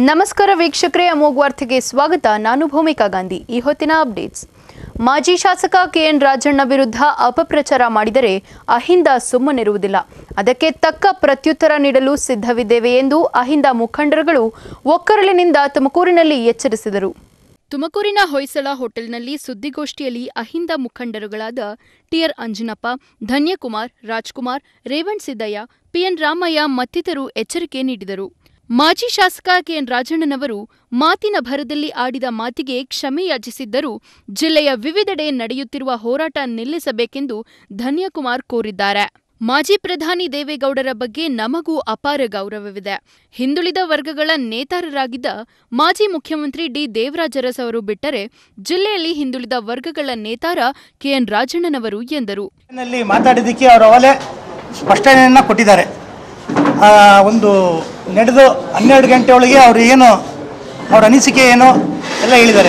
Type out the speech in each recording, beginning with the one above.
ನಮಸ್ಕಾರ ವೀಕ್ಷಕರೇ ಅಮೋಘ್ ವಾರ್ತೆಗೆ ಸ್ವಾಗತ ನಾನು ಭೂಮಿಕಾ ಗಾಂಧಿ ಈ ಹೊತ್ತಿನ ಅಪ್ಡೇಟ್ಸ್ ಮಾಜಿ ಶಾಸಕ ಕೆಎನ್ ರಾಜಣ್ಣ ವಿರುದ್ಧ ಅಪಪ್ರಚಾರ ಮಾಡಿದರೆ ಅಹಿಂದ ಸುಮ್ಮನಿರುವುದಿಲ್ಲ ಅದಕ್ಕೆ ತಕ್ಕ ಪ್ರತ್ಯುತ್ತರ ನೀಡಲು ಸಿದ್ಧವಿದ್ದೇವೆ ಎಂದು ಅಹಿಂದ ಮುಖಂಡರುಗಳು ಒಕ್ಕರಳಿನಿಂದ ತುಮಕೂರಿನಲ್ಲಿ ಎಚ್ಚರಿಸಿದರು ತುಮಕೂರಿನ ಹೊಯ್ಸಳ ಹೋಟೆಲ್ನಲ್ಲಿ ಸುದ್ದಿಗೋಷ್ಠಿಯಲ್ಲಿ ಅಹಿಂದ ಮುಖಂಡರುಗಳಾದ ಟಿಆರ್ ಅಂಜನಪ್ಪ ಧನ್ಯಕುಮಾರ್ ರಾಜ್ಕುಮಾರ್ ರೇವಣ್ ಸಿದ್ದಯ್ಯ ಪಿಎನ್ ರಾಮಯ್ಯ ಮತ್ತಿತರರು ಎಚ್ಚರಿಕೆ ನೀಡಿದರು ಮಾಜಿ ಶಾಸಕ ಕೆಎನ್ ರಾಜಣ್ಣನವರು ಮಾತಿನ ಭರದಲ್ಲಿ ಆಡಿದ ಮಾತಿಗೆ ಕ್ಷಮೆ ಯಾಚಿಸಿದ್ದರೂ ಜಿಲ್ಲೆಯ ವಿವಿಧೆಡೆ ನಡೆಯುತ್ತಿರುವ ಹೋರಾಟ ನಿಲ್ಲಿಸಬೇಕೆಂದು ಧನ್ಯಕುಮಾರ್ ಕೋರಿದ್ದಾರೆ ಮಾಜಿ ಪ್ರಧಾನಿ ದೇವೇಗೌಡರ ಬಗ್ಗೆ ನಮಗೂ ಅಪಾರ ಗೌರವವಿದೆ ಹಿಂದುಳಿದ ವರ್ಗಗಳ ನೇತಾರರಾಗಿದ್ದ ಮಾಜಿ ಮುಖ್ಯಮಂತ್ರಿ ಡಿ ದೇವರಾಜ ಅರಸ್ ಅವರು ಬಿಟ್ಟರೆ ಜಿಲ್ಲೆಯಲ್ಲಿ ಹಿಂದುಳಿದ ವರ್ಗಗಳ ನೇತಾರ ಕೆಎನ್ ರಾಜಣ್ಣನವರು ಎಂದರು ನಲ್ಲಿ ಮಾತಾಡಿದ್ದಕ್ಕೆ ಅವರು ಅವಲೇ ಸ್ಪಷ್ಟನೆಯನ್ನು ಕೊಟ್ಟಿದ್ದಾರೆ ಆ, ಒಂದು ನಡೆದು ಹನ್ನೆರಡು ಗಂಟೆ ಒಳಗೆ ಅವರು ಏನು ಅವ್ರ ಅನಿಸಿಕೆ ಏನು ಎಲ್ಲ ಹೇಳಿದ್ದಾರೆ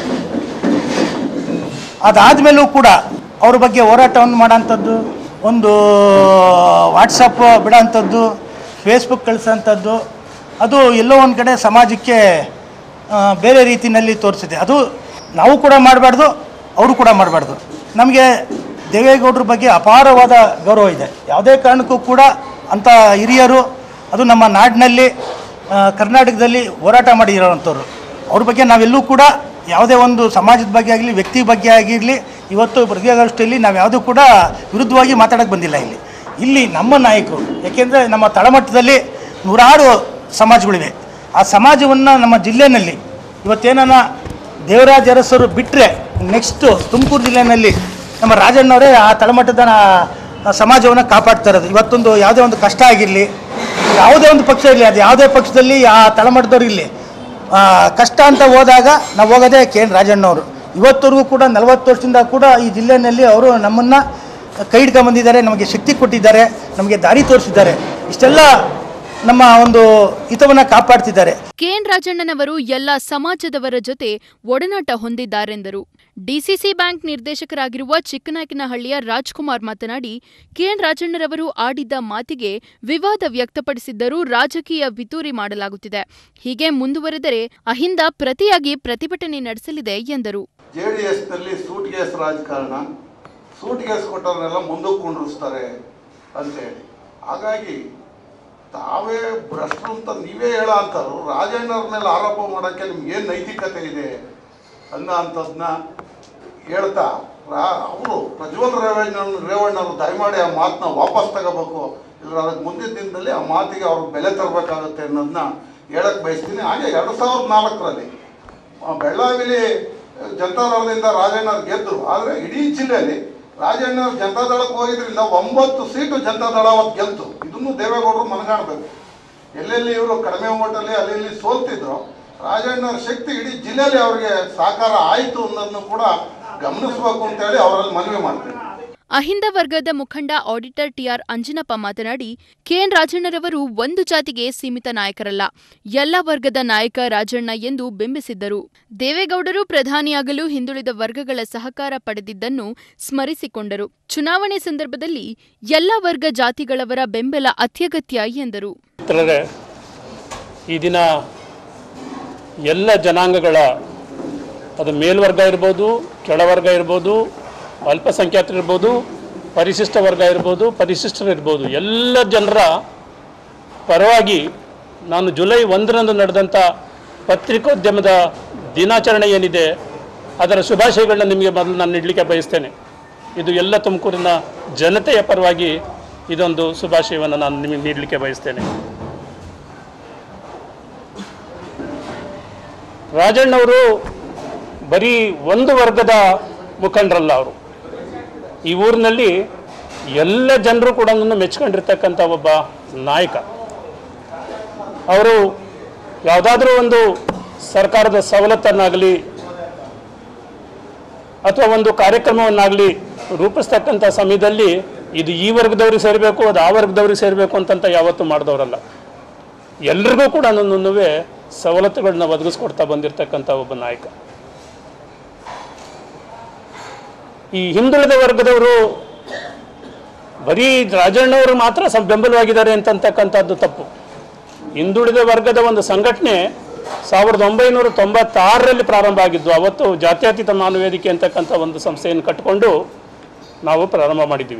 ಅದಾದಮೇಲೂ ಕೂಡ ಅವ್ರ ಬಗ್ಗೆ ಹೋರಾಟವನ್ನು ಮಾಡೋಂಥದ್ದು ಒಂದು ವಾಟ್ಸಪ್ ಬಿಡೋಂಥದ್ದು ಫೇಸ್ಬುಕ್ ಕಳಿಸೋಂಥದ್ದು ಅದು ಎಲ್ಲೋ ಒಂದು ಕಡೆ ಸಮಾಜಕ್ಕೆ ಆ, ಬೇರೆ ರೀತಿಯಲ್ಲಿ ತೋರಿಸಿದೆ ಅದು ನಾವು ಕೂಡ ಮಾಡಬಾರ್ದು ಅವರು ಕೂಡ ಮಾಡಬಾರ್ದು ನಮಗೆ ದೇವೇಗೌಡರ ಬಗ್ಗೆ ಅಪಾರವಾದ ಗೌರವ ಇದೆ ಯಾವುದೇ ಕಾರಣಕ್ಕೂ ಕೂಡ ಅಂಥ ಹಿರಿಯರು ಅದು ನಮ್ಮ ನಾಡಿನಲ್ಲಿ ಆ, ಕರ್ನಾಟಕದಲ್ಲಿ ಹೋರಾಟ ಮಾಡಿರೋವಂಥವ್ರು ಅವ್ರ ಬಗ್ಗೆ ನಾವೆಲ್ಲೂ ಕೂಡ ಯಾವುದೇ ಒಂದು ಸಮಾಜದ ಬಗ್ಗೆ ಆಗಲಿ ವ್ಯಕ್ತಿ ಬಗ್ಗೆ ಆಗಿರಲಿ ಇವತ್ತು ಪತ್ರಿಕಾಗೋಷ್ಠಿಯಲ್ಲಿ ನಾವು ಯಾವುದೂ ಕೂಡ ವಿರುದ್ಧವಾಗಿ ಮಾತಾಡೋಕ್ಕೆ ಬಂದಿಲ್ಲ ಇಲ್ಲಿ ಇಲ್ಲಿ ನಮ್ಮ ನಾಯಕರು ಯಾಕೆಂದರೆ ನಮ್ಮ ತಳಮಟ್ಟದಲ್ಲಿ ನೂರಾರು ಸಮಾಜಗಳಿವೆ ಆ ಸಮಾಜವನ್ನು ನಮ್ಮ ಜಿಲ್ಲೆಯಲ್ಲಿ ಇವತ್ತೇನಾನ ದೇವರಾಜ ಅರಸರು ಬಿಟ್ಟರೆ ನೆಕ್ಸ್ಟು ತುಮಕೂರು ಜಿಲ್ಲೆಯಲ್ಲಿ ನಮ್ಮ ರಾಜಣ್ಣವರೇ ಆ ತಳಮಟ್ಟದ ಆ ಸಮಾಜವನ್ನು ಕಾಪಾಡ್ತಾ ಇರೋದು ಇವತ್ತೊಂದು ಯಾವುದೇ ಒಂದು ಕಷ್ಟ ಆಗಿರಲಿ ಯಾವುದೇ ಒಂದು ಪಕ್ಷ ಇರಲಿ ಅದು ಯಾವುದೇ ಪಕ್ಷದಲ್ಲಿ ಆ ತಳಮಟ್ಟದವ್ರು ಇರಲಿ ಆ, ಕಷ್ಟ ಅಂತ ಹೋದಾಗ ನಾವು ಹೋಗೋದೇ ಕೆ ಎನ್ ರಾಜಣ್ಣವರು ಇವತ್ತವರೆಗೂ ಕೂಡ ನಲವತ್ತು ವರ್ಷದಿಂದ ಕೂಡ ಈ ಜಿಲ್ಲೆಯಲ್ಲಿ ಅವರು ನಮ್ಮನ್ನು ಕೈ ಹಿಡ್ಕೊಂಬಂದಿದ್ದಾರೆ ನಮಗೆ ಶಕ್ತಿ ಕೊಟ್ಟಿದ್ದಾರೆ ನಮಗೆ ದಾರಿ ತೋರಿಸಿದ್ದಾರೆ ಇಷ್ಟೆಲ್ಲ ನಮ್ಮ ಒಂದು ಹಿತವನ್ನು ಕಾಪಾಡ್ತಿದ್ದಾರೆ ಕೆಎನ್ ರಾಜಣ್ಣನವರು ಎಲ್ಲ ಸಮಾಜದವರ ಜೊತೆ ಒಡನಾಟ ಹೊಂದಿದ್ದಾರೆಂದರು ಡಿಸಿಸಿ ಬ್ಯಾಂಕ್ ನಿರ್ದೇಶಕರಾಗಿರುವ ಚಿಕ್ಕನಾಯಕನಹಳ್ಳಿಯ ರಾಜ್ಕುಮಾರ್ ಮಾತನಾಡಿ ಕೆಎನ್ ರಾಜಣ್ಣರವರು ಆಡಿದ್ದ ಮಾತಿಗೆ ವಿವಾದ ವ್ಯಕ್ತಪಡಿಸಿದ್ದರೂ ರಾಜಕೀಯ ಪಿತೂರಿ ಮಾಡಲಾಗುತ್ತಿದೆ ಹೀಗೆ ಮುಂದುವರೆದರೆ ಅಹಿಂದ ಪ್ರತಿಯಾಗಿ ಪ್ರತಿಭಟನೆ ನಡೆಸಲಿದೆ ಎಂದರು ಜೆ ಡಿ ಎಸ್ನಲ್ಲಿ ಸೂಟ್ ಕೇಸ್ ರಾಜಕಾರಣ ಸೂಟ್ ಕೇಸ್ ಕೊಟ್ಟವ್ರನ್ನೆಲ್ಲ ಮುಂದಕ್ಕೆ ಕುಂಡ್ರಿಸ್ತಾರೆ ಅಂತೇಳಿ ಹಾಗಾಗಿ ತಾವೇ ಭ್ರಷ್ಟರು ಅಂತ ನೀವೇ ಹೇಳೋ ಅಂತಾರು ರಾಜಣ್ಣವ್ರ ಮೇಲೆ ಆರೋಪ ಮಾಡೋಕ್ಕೆ ನಿಮ್ಗೆ ಏನು ನೈತಿಕತೆ ಇದೆ ಅನ್ನೋ ಅಂಥದ್ದನ್ನ ಹೇಳ್ತಾ ರಾ ಅವರು ಪ್ರಜ್ವಲ್ ರೇವಣ್ಣ ರೇವಣ್ಣವರು ದಯಮಾಡಿ ಆ ಮಾತನ್ನ ವಾಪಸ್ ತಗೋಬೇಕು ಇಲ್ಲ ಅದಕ್ಕೆ ಮುಂದಿನ ದಿನದಲ್ಲಿ ಆ ಮಾತಿಗೆ ಅವ್ರು ಬೆಲೆ ತರಬೇಕಾಗುತ್ತೆ ಅನ್ನೋದನ್ನ ಹೇಳಕ್ಕೆ ಬಯಸ್ತೀನಿ ಹಾಗೆ ಎರಡು ಸಾವಿರದ ನಾಲ್ಕರಲ್ಲಿ ಆ ಬೆಳ್ಳಾವಿಲಿ ಜನತಾದಳದಿಂದ ರಾಜಣ್ಣವ್ರು ಗೆದ್ದರು ಆದರೆ ಇಡೀ ಜಿಲ್ಲೆಯಲ್ಲಿ ರಾಜಣ್ಣವ್ರು ಜನತಾದಳಕ್ಕೆ ಹೋಗಿದ್ರಿಂದ ಒಂಬತ್ತು ಸೀಟು ಜನತಾದಳ ಅವತ್ತು ಗೆಲ್ತು ಇದನ್ನು ದೇವೇಗೌಡರು ಮನಗಾಣಬೇಕು ಎಲ್ಲೆಲ್ಲಿ ಇವರು ಕಡಿಮೆ ಓಟಲ್ಲಿ ಅಲ್ಲಿ ಇಲ್ಲಿ ಸೋಲ್ತಿದ್ರು ರಾಜಣ್ಣವ್ರ ಶಕ್ತಿ ಇಡೀ ಜಿಲ್ಲೆಯಲ್ಲಿ ಅವರಿಗೆ ಸಾಕಾರ ಆಯಿತು ಅನ್ನೋದನ್ನು ಕೂಡ ಗಮನಿಸಬೇಕು ಅಂತೇಳಿ ಅವರಲ್ಲಿ ಮನವಿ ಮಾಡ್ತೀನಿ ಅಹಿಂದ ವರ್ಗದ ಮುಖಂಡ ಆಡಿಟರ್ ಟಿಆರ್ ಅಂಜನಪ್ಪ ಮಾತನಾಡಿ ಕೆಎನ್ ರಾಜಣ್ಣರವರು ಒಂದು ಜಾತಿಗೆ ಸೀಮಿತ ನಾಯಕರಲ್ಲ ಎಲ್ಲ ವರ್ಗದ ನಾಯಕ ರಾಜಣ್ಣ ಎಂದು ಬಿಂಬಿಸಿದ್ದರು ದೇವೇಗೌಡರು ಪ್ರಧಾನಿಯಾಗಲು ಹಿಂದುಳಿದ ವರ್ಗಗಳ ಸಹಕಾರ ಪಡೆದಿದ್ದನ್ನು ಸ್ಮರಿಸಿಕೊಂಡರು ಚುನಾವಣೆ ಸಂದರ್ಭದಲ್ಲಿ ಎಲ್ಲ ವರ್ಗ ಜಾತಿಗಳವರ ಬೆಂಬಲ ಅತ್ಯಗತ್ಯ ಎಂದರು ಮಿತ್ರರೇ ಈ ದಿನ ಎಲ್ಲ ಜನಾಂಗಗಳ ಅದು ಮೇಲ್ವರ್ಗ ಇರ್ಬೋದು ಕೆಳವರ್ಗ ಇರ್ಬೋದು ಅಲ್ಪಸಂಖ್ಯಾತರು ಇರ್ಬೋದು ಪರಿಶಿಷ್ಟ ವರ್ಗ ಇರ್ಬೋದು ಪರಿಶಿಷ್ಟರು ಇರ್ಬೋದು ಎಲ್ಲ ಜನರ ಪರವಾಗಿ ನಾನು ಜುಲೈ ಒಂದರಂದು ನಡೆದಂಥ ಪತ್ರಿಕೋದ್ಯಮದ ದಿನಾಚರಣೆ ಏನಿದೆ ಅದರ ಶುಭಾಶಯಗಳನ್ನ ನಿಮಗೆ ಮೊದಲು ನಾನು ನೀಡಲಿಕ್ಕೆ ಬಯಸ್ತೇನೆ ಇದು ಎಲ್ಲ ತುಮಕೂರಿನ ಜನತೆಯ ಪರವಾಗಿ ಇದೊಂದು ಶುಭಾಶಯವನ್ನು ನಾನು ನಿಮಗೆ ನೀಡಲಿಕ್ಕೆ ಬಯಸ್ತೇನೆ ರಾಜಣ್ಣವರು ಬರೀ ಒಂದು ವರ್ಗದ ಮುಖಂಡರಲ್ಲ ಅವರು ಈ ಊರಿನಲ್ಲಿ ಎಲ್ಲ ಜನರು ಕೂಡ ನನ್ನನ್ನು ಮೆಚ್ಕೊಂಡಿರ್ತಕ್ಕಂಥ ಒಬ್ಬ ನಾಯಕ ಅವರು ಯಾವುದಾದ್ರೂ ಒಂದು ಸರ್ಕಾರದ ಸವಲತ್ತನ್ನಾಗಲಿ ಅಥವಾ ಒಂದು ಕಾರ್ಯಕ್ರಮವನ್ನಾಗಲಿ ರೂಪಿಸ್ತಕ್ಕಂಥ ಸಮಯದಲ್ಲಿ ಇದು ಈ ವರ್ಗದವ್ರಿಗೆ ಸೇರಬೇಕು ಅದು ಆ ವರ್ಗದವ್ರಿಗೆ ಸೇರಬೇಕು ಅಂತಂತ ಯಾವತ್ತೂ ಮಾಡಿದವರಲ್ಲ ಎಲ್ರಿಗೂ ಕೂಡ ನನ್ನೂ ಸವಲತ್ತುಗಳನ್ನ ಒದಗಿಸ್ಕೊಡ್ತಾ ಬಂದಿರತಕ್ಕಂಥ ಒಬ್ಬ ನಾಯಕ ಈ ಹಿಂದುಳಿದ ವರ್ಗದವರು ಬರೀ ರಾಜಣ್ಣವರು ಮಾತ್ರ ಸಂ ಬೆಂಬಲವಾಗಿದ್ದಾರೆ ಅಂತಕ್ಕಂಥದ್ದು ತಪ್ಪು ಹಿಂದುಳಿದ ವರ್ಗದ ಒಂದು ಸಂಘಟನೆ ಸಾವಿರದ ಒಂಬೈನೂರ ತೊಂಬತ್ತಾರರಲ್ಲಿ ಪ್ರಾರಂಭ ಆಗಿದ್ದು ಅವತ್ತು ಜಾತ್ಯತೀತ ಮಾನವ ವೇದಿಕೆ ಅಂತಕ್ಕಂಥ ಒಂದು ಸಂಸ್ಥೆಯನ್ನು ಕಟ್ಟಿಕೊಂಡು ನಾವು ಪ್ರಾರಂಭ ಮಾಡಿದ್ದೀವಿ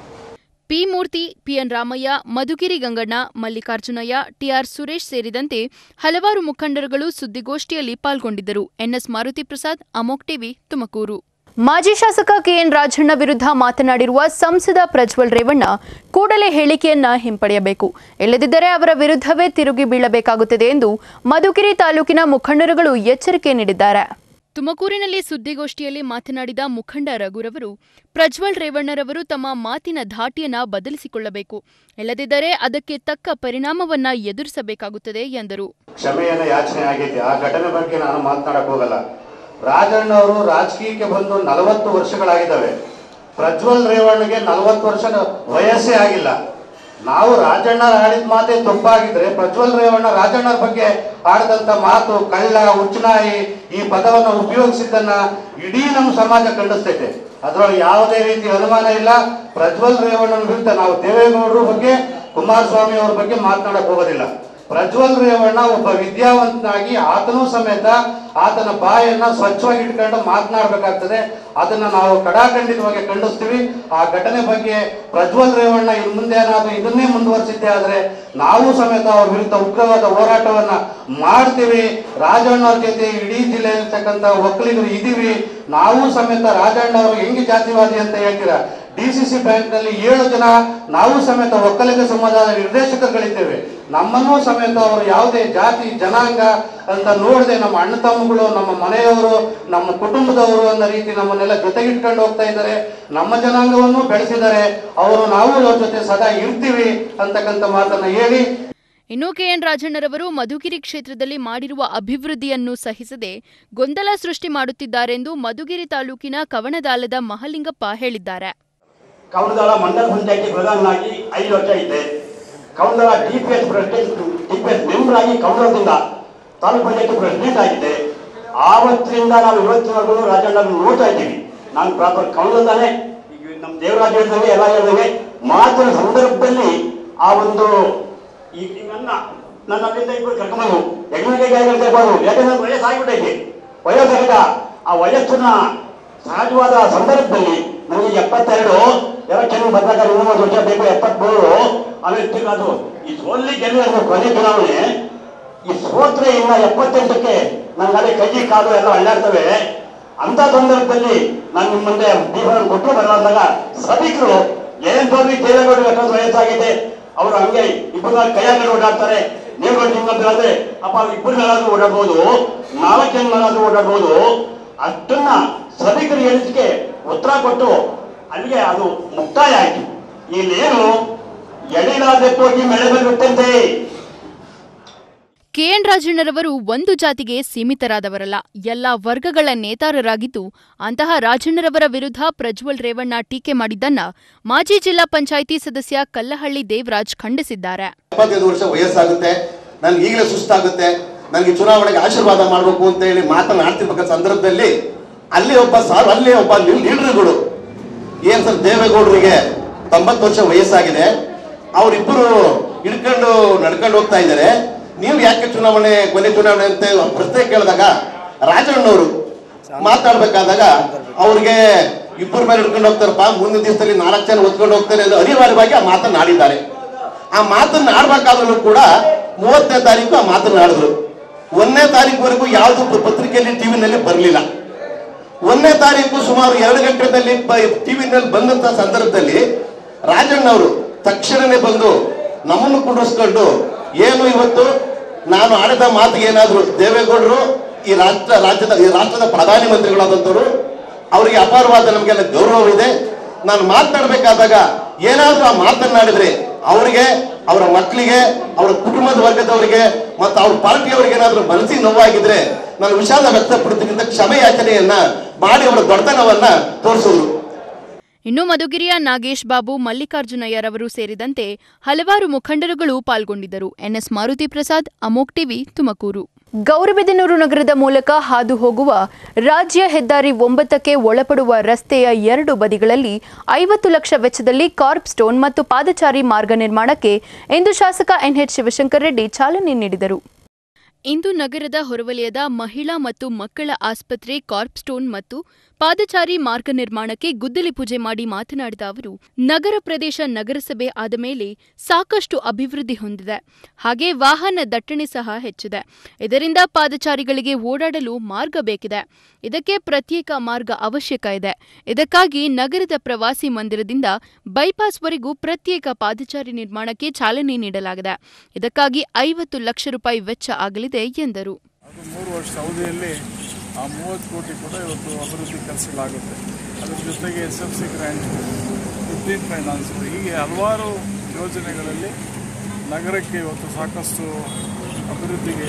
P Murthy P N Ramaiah Madhugiri Ganganna Mallikarjunaiah T R Suresh ಸೇರಿದಂತೆ ಹಲವಾರು ಮುಖಂಡರುಗಳು ಸುದ್ದಿಗೋಷ್ಠಿಯಲ್ಲಿ ಪಾಲ್ಗೊಂಡಿದ್ದರು ಎನ್ಎಸ್ ಮಾರುತಿ ಪ್ರಸಾದ್ ಅಮೋಕ್ ಟಿವಿ ತುಮಕೂರು ಮಾಜಿ ಶಾಸಕ ಕೆಎನ್ ರಾಜಣ್ಣ ವಿರುದ್ಧ ಮಾತನಾಡಿರುವ ಸಂಸದ ಪ್ರಜ್ವಲ್ ರೇವಣ್ಣ ಕೂಡಲೇ ಹೇಳಿಕೆಯನ್ನ ಹಿಂಪಡೆಯಬೇಕು ಇಲ್ಲದಿದ್ದರೆ ಅವರ ವಿರುದ್ಧವೇ ತಿರುಗಿ ಬೀಳಬೇಕಾಗುತ್ತದೆ ಎಂದು ಮಧುಗಿರಿ ತಾಲೂಕಿನ ಮುಖಂಡರುಗಳು ಎಚ್ಚರಿಕೆ ನೀಡಿದ್ದಾರೆ ತುಮಕೂರಿನಲ್ಲಿ ಸುದ್ದಿಗೋಷ್ಠಿಯಲ್ಲಿ ಮಾತನಾಡಿದ ಮುಖಂಡ ರಘುರವರು ಪ್ರಜ್ವಲ್ ರೇವಣ್ಣರವರು ತಮ್ಮ ಮಾತಿನ ಧಾಟಿಯನ್ನ ಬದಲಿಸಿಕೊಳ್ಳಬೇಕು ಇಲ್ಲದಿದ್ದರೆ ಅದಕ್ಕೆ ತಕ್ಕ ಪರಿಣಾಮವನ್ನ ಎದುರಿಸಬೇಕಾಗುತ್ತದೆ ಎಂದರು ಕ್ಷಮೆಯನ್ನು ಯಾಚನೆ ಆಗೈತೆ ಆ ಘಟನೆ ಬಗ್ಗೆ ನಾನು ಮಾತನಾಡಕ್ ಹೋಗಲ್ಲ ರಾಜಣ್ಣ ಅವರು ರಾಜಕೀಯಕ್ಕೆ ಬಂದು ನಲವತ್ತು ವರ್ಷಗಳಾಗಿದ್ದಾವೆ ಪ್ರಜ್ವಲ್ ರೇವಣ್ಣಗೆ ನಲವತ್ತು ವರ್ಷ ವಯಸ್ಸೇ ಆಗಿಲ್ಲ ನಾವು ರಾಜಣ್ಣರ ಆಡಿದ ಮಾತೇ ತಪ್ಪಾಗಿದ್ರೆ ಪ್ರಜ್ವಲ್ ರೇವಣ್ಣ ರಾಜಣ್ಣರ ಬಗ್ಗೆ ಆಡಿದಂತ ಮಾತು ಕಳ್ಳ ಉಚ್ಚನಾಯಿ ಈ ಪದವನ್ನು ಉಪಯೋಗಿಸಿದ್ದನ್ನ ಇಡೀ ನಮ್ಮ ಸಮಾಜ ಖಂಡಿಸ್ತೈತೆ ಅದ್ರೊಳಗೆ ಯಾವುದೇ ರೀತಿ ಅನುಮಾನ ಇಲ್ಲ ಪ್ರಜ್ವಲ್ ರೇವಣ್ಣನ ವಿರುದ್ಧ ನಾವು ದೇವೇಗೌಡರ ಬಗ್ಗೆ ಕುಮಾರಸ್ವಾಮಿ ಅವ್ರ ಬಗ್ಗೆ ಮಾತನಾಡಕ್ ಹೋಗೋದಿಲ್ಲ ಪ್ರಜ್ವಲ್ ರೇವಣ್ಣ ಒಬ್ಬ ವಿದ್ಯಾವಂತನಾಗಿ ಆತನೂ ಸಮೇತ ಆತನ ಬಾಯನ್ನ ಸ್ವಚ್ಛವಾಗಿ ಇಟ್ಕೊಂಡು ಮಾತನಾಡಬೇಕಾಗ್ತದೆ ಅದನ್ನ ನಾವು ಕಡಾಖಂಡಿತವಾಗಿ ಖಂಡಿಸ್ತೀವಿ ಆ ಘಟನೆ ಬಗ್ಗೆ ಪ್ರಜ್ವಲ್ ರೇವಣ್ಣ ಇನ್ ಮುಂದೆ ಏನಾದ್ರು ಇದನ್ನೇ ಮುಂದುವರಿಸಿದ್ದೆ ಆದ್ರೆ ನಾವು ಸಮೇತ ಅವ್ರ ವಿರುದ್ಧ ಉಗ್ರವಾದ ಹೋರಾಟವನ್ನ ಮಾಡ್ತೀವಿ ರಾಜಣ್ಣ ಅವ್ರ ಜೊತೆ ಇಡೀ ಜಿಲ್ಲೆ ಇರ್ತಕ್ಕಂಥ ಒಕ್ಕಲಿಗರು ಇದೀವಿ ನಾವು ಸಮೇತ ರಾಜಣ್ಣ ಅವರು ಹೆಂಗೆ ಜಾತಿವಾದಿ ಅಂತ ಹೇಳ್ತೀರಾ ಡಿ ಸಿ ಸಿ ಬ್ಯಾಂಕ್ ನಲ್ಲಿ ಏಳು ಜನ ನಾವು ಸಮೇತ ಒಕ್ಕಲಿಗ ಸಮಾಜದ ನಿರ್ದೇಶಕರುಗಳಿದ್ದೇವೆ ನಮ್ಮನ್ನೂ ಸಮೇತ ಅವರು ಯಾವುದೇ ಜಾತಿ ಜನಾಂಗ ಅಂತ ನೋಡದೆ ನಮ್ಮ ಅಣ್ಣ ತಮ್ಮಗಳು ನಮ್ಮ ಮನೆಯವರು ನಮ್ಮ ಕುಟುಂಬದವರು ಅನ್ನೋ ರೀತಿ ನಮ್ಮನ್ನೆಲ್ಲ ಜೊತೆಗಿಟ್ಕೊಂಡು ಹೋಗ್ತಾ ಇದ್ದಾರೆ ನಮ್ಮ ಜನಾಂಗವನ್ನು ಬೆಳೆಸಿದ್ದಾರೆ ಅವರು ನಾವು ಅವ್ರ ಜೊತೆ ಸದಾ ಇರ್ತೀವಿ ಅಂತಕ್ಕಂಥ ಮಾತನ್ನ ಹೇಳಿ ಇನ್ನು ಕೆಎನ್ ರಾಜಣ್ಣರವರು ಮಧುಗಿರಿ ಕ್ಷೇತ್ರದಲ್ಲಿ ಮಾಡಿರುವ ಅಭಿವೃದ್ಧಿಯನ್ನು ಸಹಿಸದೆ ಗೊಂದಲ ಸೃಷ್ಟಿ ಮಾಡುತ್ತಿದ್ದಾರೆಂದು ಮಧುಗಿರಿ ತಾಲೂಕಿನ ಕವಣದಾಲದ ಮಹಲಿಂಗಪ್ಪ ಹೇಳಿದ್ದಾರೆ ಕೌಂದಳ ಮಂಡಲ ಪಂಚಾಯತಿ ಪ್ರಧಾನನಾಗಿ ಐದು ವರ್ಷ ಇದ್ದೆ ಕೌಂದಳ D P S president D P S member ಆಗಿ ಕೌಂದಳದಿಂದ ತಾಲೂಕು ಪಂಚಾಯತಿ ಪ್ರೆಸಿಡೆಂಟ್ ಆಗಿದ್ದೆ ಆವತ್ತಿನಿಂದ ನಾವು ಇವತ್ತಿನವರೆಗೂ ರಾಜಣ್ಣ ನೋಡ್ತಾ ಇದ್ದೀವಿ ನಾನು ಪ್ರಾಪರ್ ಕೌಂದಳದಾನೆ ಈಗ ನಮ್ಮ ದೇವರಾಜ ಹೇಳ್ದಂಗೆ ಎಲ್ಲ ಹೇಳ್ದಂಗೆ ಮಾತಿನ ಸಂದರ್ಭದಲ್ಲಿ ಆ ಒಂದು ಈ ಈ ನನ್ನ ನನ್ನ ಅಲ್ಲಿಂದ ಇಬ್ಬರು ಕರ್ಕೊಂಡು ಯಜ್ಞಕ್ಕೆ ಇರ್ಬೋದು ಯಾಕಂದ್ರೆ ವಯಸ್ಸಾಗ್ಬಿಟ್ಟೈತೆ ವಯಸ್ಸಾಗ ಆ ವಯಸ್ಸನ್ನ ಸಹಜವಾದ ಸಂದರ್ಭದಲ್ಲಿ ನನಗೆ ಎಪ್ಪತ್ತೆರಡು ಎಲೆಕ್ಷನ್ ಬಂದಾಗ ಇನ್ನೂ ಒಂದು ವರ್ಷ ಬೇಕು ಎಪ್ಪತ್ಮೂರು ಆಮೇಲೆ ಅದು ಈ ಸೋಲ್ಲಿ ಗೆಲ್ಲುವ ಕೊನೆ ಚುನಾವಣೆ ಈ ಸೋತ್ರೆ ಇನ್ನ ಎಪ್ಪತ್ತೆಂಟಕ್ಕೆ ನನ್ನ ಅದೇ ಕೈ ಕಾಲು ಎಲ್ಲ ಅಳ್ಳಾಡ್ತವೆ ಅಂತ ಸಂದರ್ಭದಲ್ಲಿ ನಾನು ನಿಮ್ಮ ಮುಂದೆ ದೀಪವನ್ನು ಕೊಟ್ಟು ಬರಲಾದಾಗ ಸಭಿಕರು ಏನ್ ಬರ್ರಿ ದೇವೇಗೌಡರು ಎಷ್ಟೊಂದು ವಯಸ್ಸಾಗಿದೆ ಅವರು ಹಂಗೆ ಇಬ್ಬರನ್ನ ಕೈಯಾಗಿ ಓಡಾಡ್ತಾರೆ ದೇವೇಗೌಡ ನಿಮ್ಮಂದ್ರೆ ಅಂದ್ರೆ ಅಪ್ಪ ಇಬ್ಬರನ್ನಾದ್ರೂ ಓಡಾಡ್ಬೋದು ನಾಲ್ಕು ಜನ ಓಡಾಡ್ಬೋದು ಅಷ್ಟನ್ನ ಸಭಿಕರು ಹೇಳಿದಕ್ಕೆ ಉತ್ತರ ಕೊಟ್ಟು ಅಲ್ಲಿಗೆ ಅದು ಮುಕ್ತಾಯ ಆಯ್ತು ಇಲ್ಲೇನು ಎಡಿಲಾದೆಪ್ಪೋಗಿ ಮಳೆ ಬಂದ್ಬಿಟ್ಟಂತೆ ಕೆಎನ್ ರಾಜಣ್ಣರವರು ಒಂದು ಜಾತಿಗೆ ಸೀಮಿತರಾದವರಲ್ಲ ಎಲ್ಲ ವರ್ಗಗಳ ನೇತಾರರಾಗಿದ್ದು ಅಂತಹ ರಾಜಣ್ಣರವರ ವಿರುದ್ಧ ಪ್ರಜ್ವಲ್ ರೇವಣ್ಣ ಟೀಕೆ ಮಾಡಿದ್ದನ್ನ ಮಾಜಿ ಜಿಲ್ಲಾ ಪಂಚಾಯಿತಿ ಸದಸ್ಯ ಕಲ್ಲಹಳ್ಳಿ ದೇವರಾಜ್ ಖಂಡಿಸಿದ್ದಾರೆ ಎಪ್ಪತ್ತೈದು ವರ್ಷ ವಯಸ್ಸಾಗುತ್ತೆ ನನ್ಗೆ ಈಗಲೇ ಸುಸ್ತಾಗುತ್ತೆ ನನಗೆ ಚುನಾವಣೆಗೆ ಆಶೀರ್ವಾದ ಮಾಡಬೇಕು ಅಂತ ಹೇಳಿ ಮಾತನಾಡ್ತಿರ್ಬೇಕ ಸಂದರ್ಭದಲ್ಲಿ ಅಲ್ಲಿ ಒಬ್ಬ ಸಾರ್ ಅಲ್ಲಿ ಒಬ್ಬ ಲೀಡರ್ಗಳು ಏನ್ ಸರ್ ದೇವೇಗೌಡರಿಗೆ ತೊಂಬತ್ತು ವರ್ಷ ವಯಸ್ಸಾಗಿದೆ ಅವರಿಬ್ಬರು ಹಿಡ್ಕೊಂಡು ನಡ್ಕೊಂಡು ಹೋಗ್ತಾ ಇದ್ದಾರೆ ನೀವು ಯಾಕೆ ಚುನಾವಣೆ ಕೊನೆ ಚುನಾವಣೆ ಅಂತ ಪ್ರಶ್ನೆ ಕೇಳಿದಾಗ ರಾಜಣ್ಣವರು ಮಾತಾಡ್ಬೇಕಾದಾಗ ಅವ್ರಿಗೆ ಇಬ್ಬರ ಮೇಲೆ ಹಿಡ್ಕೊಂಡು ಹೋಗ್ತಾರಪ್ಪ ಮುಂದಿನ ದಿವಸದಲ್ಲಿ ನಾಲ್ಕು ಜನ ಹೊತ್ಕೊಂಡು ಹೋಗ್ತಾರೆ ಎಂದು ಅನಿವಾರ್ಯವಾಗಿ ಆ ಮಾತನ್ನ ಆಡಿದ್ದಾರೆ ಆ ಮಾತನ್ನ ಆಡ್ಬೇಕಾದ್ರೂ ಕೂಡ ಮೂವತ್ತನೇ ತಾರೀಕು ಆ ಮಾತನ್ನ ಆಡಿದ್ರು ಒಂದನೇ ತಾರೀಕುವರೆಗೂ ಯಾವುದು ಪತ್ರಿಕೆಯಲ್ಲಿ ಟಿವಿನಲ್ಲಿ ಬರಲಿಲ್ಲ ಒಂದನೇ ತಾರೀಕು ಸುಮಾರು ಎರಡು ಗಂಟೆದಲ್ಲಿ ಟಿವಿನಲ್ಲಿ ಬಂದಂತ ಸಂದರ್ಭದಲ್ಲಿ ರಾಜಣ್ಣವರು ತಕ್ಷಣನೇ ಬಂದು ನಮ್ಮನ್ನು ಕುಂಡ್ರಿಸ್ಕೊಂಡು ಏನು ಇವತ್ತು ನಾನು ಆಡಿದ ಮಾತಿಗೆ ಏನಾದ್ರು ದೇವೇಗೌಡರು ಈ ರಾಷ್ಟ್ರ ರಾಜ್ಯದ ಈ ರಾಷ್ಟ್ರದ ಪ್ರಧಾನಿ ಮಂತ್ರಿಗಳಾದಂಥವ್ರು ಅವರಿಗೆ ಅಪಾರವಾದ ನಮಗೆಲ್ಲ ಗೌರವ ಇದೆ ನಾನು ಮಾತನಾಡಬೇಕಾದಾಗ ಏನಾದ್ರೂ ಆ ಮಾತನಾಡಿದ್ರೆ ಅವರಿಗೆ ಅವರ ಮಕ್ಕಳಿಗೆ ಅವರ ಕುಟುಂಬದ ವರ್ಗದವರಿಗೆ ಮತ್ತು ಅವ್ರ ಪಾರ್ಟಿಯವರಿಗೆ ಏನಾದ್ರೂ ಮನಸ್ಸಿಗೆ ನೋವಾಗಿದ್ರೆ ನಾನು ವಿಷಾದ ವ್ಯಕ್ತಪಡ್ತೀನಿ ಅಂತ ಕ್ಷಮೆ ಯಾಚನೆಯನ್ನ ಮಾಡಿ ಅವರ ದೊಡ್ಡತನವನ್ನ ತೋರಿಸಿದ್ರು ಇನ್ನು ಮಧುಗಿರಿಯ ನಾಗೇಶ್ ಬಾಬು ಮಲ್ಲಿಕಾರ್ಜುನಯ್ಯರವರು ಸೇರಿದಂತೆ ಹಲವಾರು ಮುಖಂಡರುಗಳು ಪಾಲ್ಗೊಂಡಿದ್ದರು ಎನ್ಎಸ್ ಮಾರುತಿ ಪ್ರಸಾದ್ ಅಮೋಕ್ ಟಿವಿ ತುಮಕೂರು ಗೌರಿಬಿದನೂರು ನಗರದ ಮೂಲಕ ಹಾದು ಹೋಗುವ ರಾಜ್ಯ ಹೆದ್ದಾರಿ ಒಂಬತ್ತಕ್ಕೆ ಒಳಪಡುವ ರಸ್ತೆಯ ಎರಡು ಬದಿಗಳಲ್ಲಿ ಐವತ್ತು ಲಕ್ಷ ವೆಚ್ಚದಲ್ಲಿ ಕಾರ್ಪ್ ಸ್ಟೋನ್ ಮತ್ತು ಪಾದಚಾರಿ ಮಾರ್ಗ ನಿರ್ಮಾಣಕ್ಕೆ ಇಂದು ಶಾಸಕ ಎನ್ಎಚ್ ಶಿವಶಂಕರ್ ರೆಡ್ಡಿ ಚಾಲನೆ ನೀಡಿದರು ಇಂದು ನಗರದ ಹೊರವಲಯದ ಮಹಿಳಾ ಮತ್ತು ಮಕ್ಕಳ ಆಸ್ಪತ್ರೆ ಕಾರ್ಪ್ಸ್ಟೋನ್ ಮತ್ತು ಪಾದಚಾರಿ ಮಾರ್ಗ ನಿರ್ಮಾಣಕ್ಕೆ ಗುದ್ದಲಿ ಪೂಜೆ ಮಾಡಿ ಮಾತನಾಡಿದ ಅವರು ನಗರ ಪ್ರದೇಶ ನಗರಸಭೆ ಆದ ಮೇಲೆ ಸಾಕಷ್ಟು ಅಭಿವೃದ್ಧಿ ಹೊಂದಿದೆ ಹಾಗೆ ವಾಹನ ದಟ್ಟಣೆ ಸಹ ಹೆಚ್ಚಿದೆ ಇದರಿಂದ ಪಾದಚಾರಿಗಳಿಗೆ ಓಡಾಡಲು ಮಾರ್ಗ ಬೇಕಿದೆ ಇದಕ್ಕೆ ಪ್ರತ್ಯೇಕ ಮಾರ್ಗ ಅವಶ್ಯಕ ಇದೆ ಇದಕ್ಕಾಗಿ ನಗರದ ಪ್ರವಾಸಿ ಮಂದಿರದಿಂದ ಬೈಪಾಸ್ವರೆಗೂ ಪ್ರತ್ಯೇಕ ಪಾದಚಾರಿ ನಿರ್ಮಾಣಕ್ಕೆ ಚಾಲನೆ ನೀಡಲಾಗಿದೆ ಇದಕ್ಕಾಗಿ ಐವತ್ತು ಲಕ್ಷ ರೂಪಾಯಿ ವೆಚ್ಚ ಆಗಲಿದೆ ಎಂದರು ಅದು ಮೂರು ವರ್ಷ ಅವಧಿಯಲ್ಲಿ ಆ ಮೂವತ್ತು ಕೋಟಿ ಕೂಡ ಇವತ್ತು ಅಭಿವೃದ್ಧಿ ಕೆಲಸಗಳಾಗುತ್ತೆ ಅದ್ರ ಜೊತೆಗೆ S F C grant fifteen finance ಹೀಗೆ ಹಲವಾರು ಯೋಜನೆಗಳಲ್ಲಿ ನಗರಕ್ಕೆ ಇವತ್ತು ಸಾಕಷ್ಟು ಅಭಿವೃದ್ಧಿಗೆ